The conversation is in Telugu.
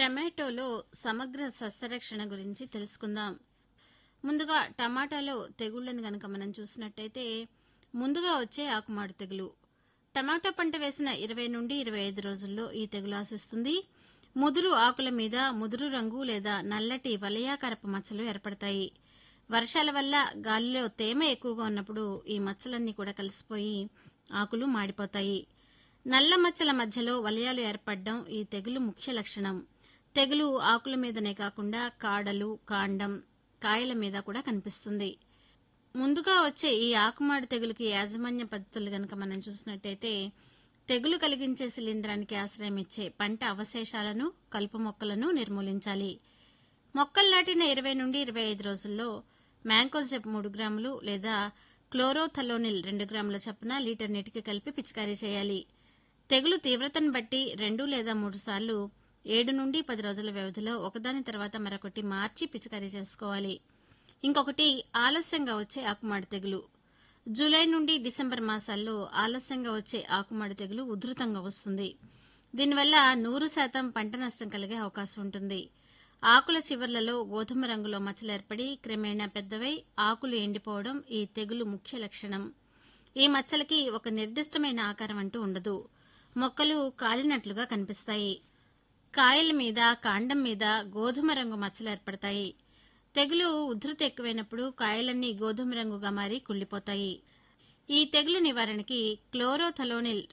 టమాటోలో సమగ్ర సస్యరక్షణ గురించి తెలుసుకుందాం ముందుగా టమాటాలో తెగుళ్లను గనక మనం చూసినట్టయితే ముందుగా వచ్చే ఆకుమాడు తెగులు టమాటో పంట వేసిన ఇరవై నుండి ఇరవై ఐదు రోజుల్లో ఈ తెగులు ఆశిస్తుంది ముదురు ఆకుల మీద ముదురు రంగు లేదా నల్లటి వలయాకరపు మచ్చలు ఏర్పడతాయి వర్షాల వల్ల గాలిలో తేమ ఎక్కువగా ఉన్నప్పుడు ఈ మచ్చలన్నీ కూడా కలిసిపోయి ఆకులు మాడిపోతాయి నల్ల మచ్చల మధ్యలో వలయాలు ఏర్పడడం ఈ తెగులు ముఖ్య లక్షణం తెగులు ఆకుల మీదనే కాకుండా కాడలు కాండం కాయల మీద కూడా కనిపిస్తుంది ముందుగా వచ్చే ఈ ఆకుమాడి తెగులుకి యాజమాన్య పద్ధతులు గనక మనం చూసినట్టయితే తెగులు కలిగించే శిలీంధ్రానికి ఆశ్రయం ఇచ్చే పంట అవశేషాలను కలుపు మొక్కలను నిర్మూలించాలి మొక్కలు నాటిన ఇరవై నుండి ఇరవై ఐదు రోజుల్లో మ్యాంకోజెప్ మూడు గ్రాములు లేదా క్లోరోథలోనిల్ రెండు గ్రాముల చొప్పున లీటర్ నీటికి కలిపి పిచికారీ చేయాలి తెగులు తీవ్రతను బట్టి రెండు లేదా మూడు సార్లు ఏడు నుండి పది రోజుల వ్యవధిలో ఒకదాని తర్వాత మరొకటి మార్చి పిచికారీ చేసుకోవాలి ఇంకొకటి ఆలస్యంగా వచ్చే ఆకుమాడి తెగులు జూలై నుండి డిసెంబర్ మాసాల్లో ఆలస్యంగా వచ్చే ఆకుమాడి తెగులు ఉధృతంగా వస్తుంది దీనివల్ల నూరు శాతం పంట నష్టం కలిగే అవకాశం ఉంటుంది ఆకుల చివర్లలో గోధుమ రంగులో మచ్చలు ఏర్పడి క్రమేణా పెద్దవై ఆకులు ఎండిపోవడం ఈ తెగులు ముఖ్య లక్షణం ఈ మచ్చలకి ఒక నిర్దిష్టమైన ఆకారం అంటూ ఉండదు మొక్కలు కాలినట్లుగా కనిపిస్తాయి కాయల మీద కాండం మీద గోధుమ రంగు మచ్చలు ఏర్పడతాయి తెగులు ఉధృతి ఎక్కువైనప్పుడు కాయలన్నీ గోధుమ రంగుగా మారి కుళ్ళిపోతాయి ఈ తెగులు నివారణకి క్లోరోథలోనిల్